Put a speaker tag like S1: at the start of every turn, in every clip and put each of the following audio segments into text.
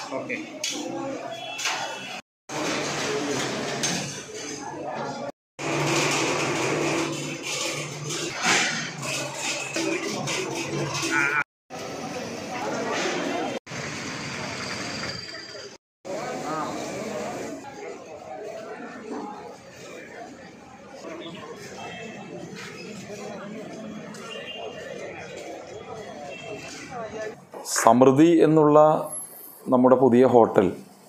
S1: okay
S2: സമൃദ്ധി എന്നുള്ള നമ്മുടെ പുതിയ ഹോട്ടൽ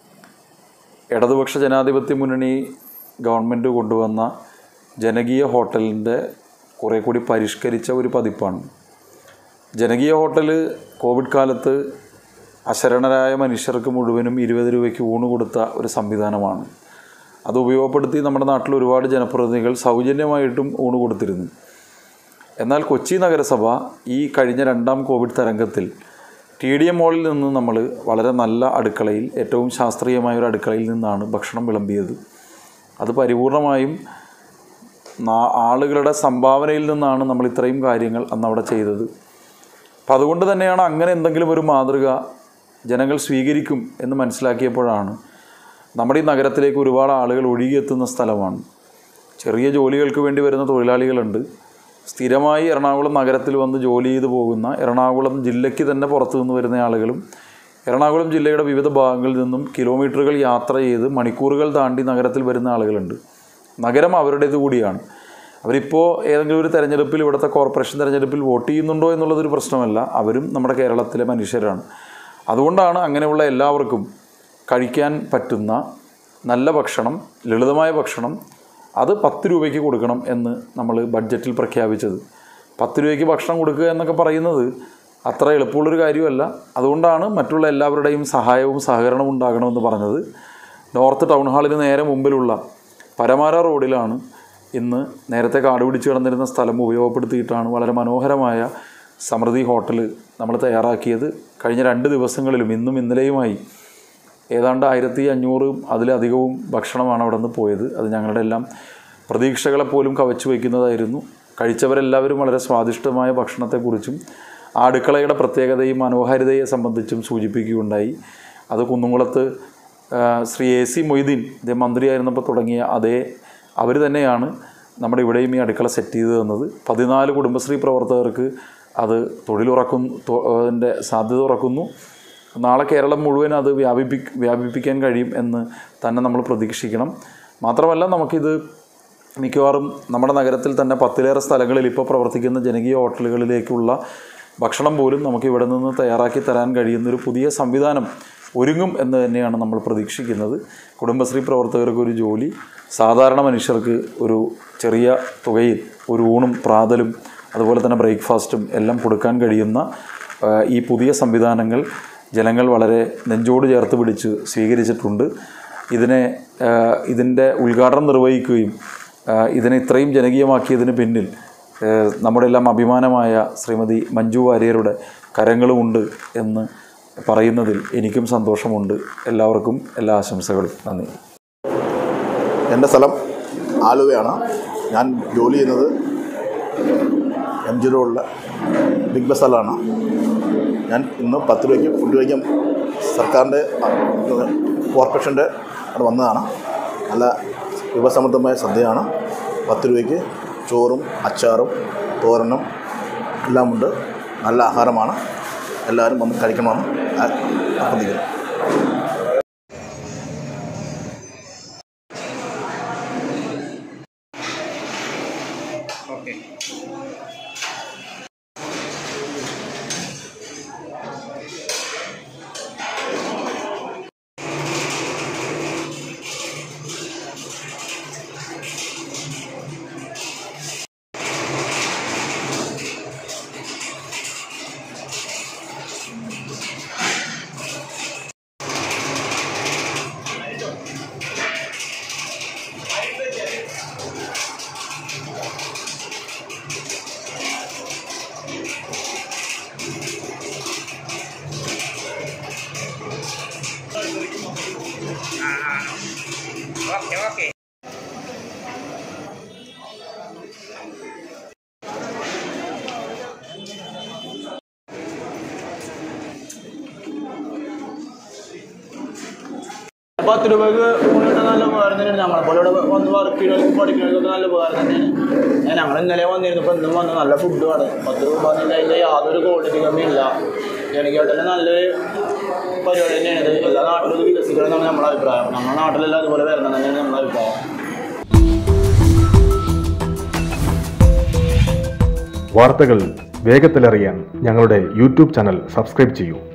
S2: ഇടതുപക്ഷ ജനാധിപത്യ മുന്നണി ഗവൺമെൻറ് കൊണ്ടുവന്ന ജനകീയ ഹോട്ടലിൻ്റെ കുറേ കൂടി പരിഷ്കരിച്ച ഒരു പതിപ്പാണ് ജനകീയ ഹോട്ടൽ കോവിഡ് കാലത്ത് അശരണരായ മനുഷ്യർക്ക് മുഴുവനും ഇരുപത് രൂപയ്ക്ക് ഊണ് കൊടുത്ത ഒരു സംവിധാനമാണ് അത് ഉപയോഗപ്പെടുത്തി നമ്മുടെ നാട്ടിൽ ഒരുപാട് ജനപ്രതിനിധികൾ സൗജന്യമായിട്ടും ഊണ് കൊടുത്തിരുന്നു എന്നാൽ കൊച്ചി നഗരസഭ ഈ കഴിഞ്ഞ രണ്ടാം കോവിഡ് തരംഗത്തിൽ ടി ഡി എം മോളിൽ നിന്ന് നമ്മൾ വളരെ നല്ല അടുക്കളയിൽ ഏറ്റവും ശാസ്ത്രീയമായ ഒരു അടുക്കളയിൽ നിന്നാണ് ഭക്ഷണം വിളമ്പിയത് അത് പരിപൂർണമായും നാ- ആളുകളുടെ സംഭാവനയിൽ നിന്നാണ് നമ്മൾ ഇത്രയും കാര്യങ്ങൾ അന്ന് അവിടെ ചെയ്തത് അപ്പം അതുകൊണ്ട് തന്നെയാണ് അങ്ങനെ എന്തെങ്കിലും ഒരു മാതൃക ജനങ്ങൾ സ്വീകരിക്കും എന്ന് മനസ്സിലാക്കിയപ്പോഴാണ് നമ്മുടെ ഈ നഗരത്തിലേക്ക് ഒരുപാട് ആളുകൾ ഒഴുകിയെത്തുന്ന സ്ഥലമാണ് ചെറിയ ജോലികൾക്ക് വേണ്ടി വരുന്ന തൊഴിലാളികളുണ്ട് സ്ഥിരമായി എറണാകുളം നഗരത്തിൽ വന്ന് ജോലി ചെയ്തു പോകുന്ന എറണാകുളം ജില്ലയ്ക്ക് തന്നെ പുറത്തു നിന്ന് വരുന്ന ആളുകളും എറണാകുളം ജില്ലയുടെ വിവിധ ഭാഗങ്ങളിൽ നിന്നും കിലോമീറ്ററുകൾ യാത്ര ചെയ്ത് മണിക്കൂറുകൾ താണ്ടി നഗരത്തിൽ വരുന്ന ആളുകളുണ്ട് നഗരം അവരുടേത് കൂടിയാണ് അവരിപ്പോൾ ഏതെങ്കിലും ഒരു തെരഞ്ഞെടുപ്പിൽ ഇവിടുത്തെ കോർപ്പറേഷൻ തെരഞ്ഞെടുപ്പിൽ വോട്ട് ചെയ്യുന്നുണ്ടോ എന്നുള്ളതൊരു പ്രശ്നമല്ല അവരും നമ്മുടെ കേരളത്തിലെ മനുഷ്യരാണ് അതുകൊണ്ടാണ് അങ്ങനെയുള്ള എല്ലാവർക്കും കഴിക്കാൻ പറ്റുന്ന നല്ല ഭക്ഷണം ലളിതമായ ഭക്ഷണം അത് പത്ത് രൂപയ്ക്ക് കൊടുക്കണം എന്ന് നമ്മൾ ബഡ്ജറ്റിൽ പ്രഖ്യാപിച്ചത് പത്ത് രൂപയ്ക്ക് ഭക്ഷണം കൊടുക്കുക എന്നൊക്കെ പറയുന്നത് അത്ര എളുപ്പമുള്ളൊരു കാര്യമല്ല അതുകൊണ്ടാണ് മറ്റുള്ള എല്ലാവരുടെയും സഹായവും സഹകരണവും ഉണ്ടാകണമെന്ന് പറഞ്ഞത് നോർത്ത് ടൗൺ ഹാളിന് നേരെ മുമ്പിലുള്ള പരമാര റോഡിലാണ് ഇന്ന് നേരത്തെ കാട് പിടിച്ച് കിടന്നിരുന്ന സ്ഥലം ഉപയോഗപ്പെടുത്തിയിട്ടാണ് വളരെ മനോഹരമായ സമൃദ്ധി ഹോട്ടൽ നമ്മൾ തയ്യാറാക്കിയത് കഴിഞ്ഞ രണ്ട് ദിവസങ്ങളിലും ഇന്നും ഇന്നലെയുമായി ഏതാണ്ട് ആയിരത്തി അഞ്ഞൂറും അതിലധികവും ഭക്ഷണമാണ് അവിടെ നിന്ന് പോയത് അത് ഞങ്ങളുടെ എല്ലാം പ്രതീക്ഷകളെ പോലും കവച്ചു വയ്ക്കുന്നതായിരുന്നു കഴിച്ചവരെല്ലാവരും വളരെ സ്വാദിഷ്ടമായ ഭക്ഷണത്തെക്കുറിച്ചും ആ അടുക്കളയുടെ പ്രത്യേകതയും മനോഹാരിതയെ സംബന്ധിച്ചും സൂചിപ്പിക്കുകയുണ്ടായി അത് കുന്നുംകുളത്ത് ആ, ശ്രീ എ സി മൊയ്തീൻ ഇദ്ദേഹം മന്ത്രിയായിരുന്നപ്പോൾ തുടങ്ങിയ അതേ അവർ തന്നെയാണ് നമ്മുടെ ഇവിടെയും ഈ അടുക്കള സെറ്റ് ചെയ്ത് തന്നത് പതിനാല് കുടുംബശ്രീ പ്രവർത്തകർക്ക് അത് തൊഴിലുറക്കും തൊ- അതിൻ്റെ സാധ്യത ഉറക്കുന്നു നാളെ കേരളം മുഴുവൻ അത് വ്യാപിപ്പി വ്യാപിപ്പിക്കാൻ കഴിയും എന്ന് തന്നെ നമ്മൾ പ്രതീക്ഷിക്കണം മാത്രമല്ല നമുക്കിത് മിക്കവാറും നമ്മുടെ നഗരത്തിൽ തന്നെ പത്തിലേറെ സ്ഥലങ്ങളിൽ ഇപ്പോൾ പ്രവർത്തിക്കുന്ന ജനകീയ ഹോട്ടലുകളിലേക്കുള്ള ഭക്ഷണം പോലും നമുക്ക് ഇവിടെ നിന്ന് തയ്യാറാക്കി തരാൻ കഴിയുന്നൊരു പുതിയ സംവിധാനം ഒരുങ്ങും എന്ന് തന്നെയാണ് നമ്മൾ പ്രതീക്ഷിക്കുന്നത് കുടുംബശ്രീ പ്രവർത്തകർക്ക് ഒരു ജോലി സാധാരണ മനുഷ്യർക്ക് ഒരു ചെറിയ തുകയിൽ ഒരു ഊണും പ്രാതലും അതുപോലെ തന്നെ ബ്രേക്ക്ഫാസ്റ്റും എല്ലാം കൊടുക്കാൻ കഴിയുന്ന ആ, ഈ പുതിയ സംവിധാനങ്ങൾ ജനങ്ങൾ വളരെ നെഞ്ചോട് ചേർത്ത് പിടിച്ച് സ്വീകരിച്ചിട്ടുണ്ട് ഇതിനെ ആ, ഇതിൻ്റെ ഉദ്ഘാടനം നിർവഹിക്കുകയും ആ, ഇതിനെ ഇത്രയും ജനകീയമാക്കിയതിന് പിന്നിൽ ആ, നമ്മുടെ എല്ലാം അഭിമാനമായ ശ്രീമതി മഞ്ജു വാര്യരുടെ കരങ്ങളുമുണ്ട് എന്ന് പറയുന്നതിൽ എനിക്കും സന്തോഷമുണ്ട് എല്ലാവർക്കും എല്ലാ ആശംസകളും നന്ദി
S3: എൻ്റെ സ്ഥലം ആലുവയാണ് ഞാൻ ജോലി ചെയ്യുന്നത് എം ജി റോഡിലെ ബിഗ് ബസാറിലാണ് ഞാൻ ഇന്ന് പത്ത് രൂപയ്ക്ക് ഫുഡ് കഴിക്കാൻ സർക്കാരിൻ്റെ കോർപ്പറേഷൻ്റെ അവിടെ വന്നതാണ് നല്ല വിഭവസമൃദ്ധമായ സദ്യയാണ് പത്ത് രൂപയ്ക്ക് ചോറും അച്ചാറും തോരനും എല്ലാമുണ്ട് നല്ല ആഹാരമാണ് എല്ലാവരും വന്ന് കഴിക്കണമെന്ന് ഞാൻ അഭ്യർത്ഥിക്കുന്നു
S1: ഓക്കെ ഓക്കെ ഓക്കെ പത്ത് രൂപക്ക് ഊണിട്ട് നല്ല ഉപകാരം തന്നെയാണ് നമ്മളെ പോലെ ഇവിടെ വന്ന് വർക്ക് ചെയ്യുന്നവർക്കും പഠിക്കുന്നവർക്കൊക്കെ നല്ല ഉപകാരം തന്നെയാണ് ഞാൻ ഞങ്ങൾ ഇന്നലെ വന്നിരുന്നു ഇപ്പോൾ ഇന്നും വന്ന് നല്ല ഫുഡുമാണ് പത്ത് രൂപ എന്നില്ല അതിൻ്റെ യാതൊരു ക്വാളിറ്റി കമ്മിയില്ല ജനകീയട്ടല്ലേ നല്ലൊരു പരിപാടി തന്നെയാണ് ഇത് എല്ലാ നാട്ടിലും ഇത് വികസിക്കണം എന്നാണ് നമ്മുടെ അഭിപ്രായം നമ്മുടെ നാട്ടിലെല്ലാം അതുപോലെ വരണം തന്നെയാണ് നമ്മുടെ അഭിപ്രായം
S4: വാർത്തകൾ വേഗത്തിലറിയാൻ ഞങ്ങളുടെ യൂട്യൂബ് ചാനൽ സബ്സ്ക്രൈബ് ചെയ്യൂ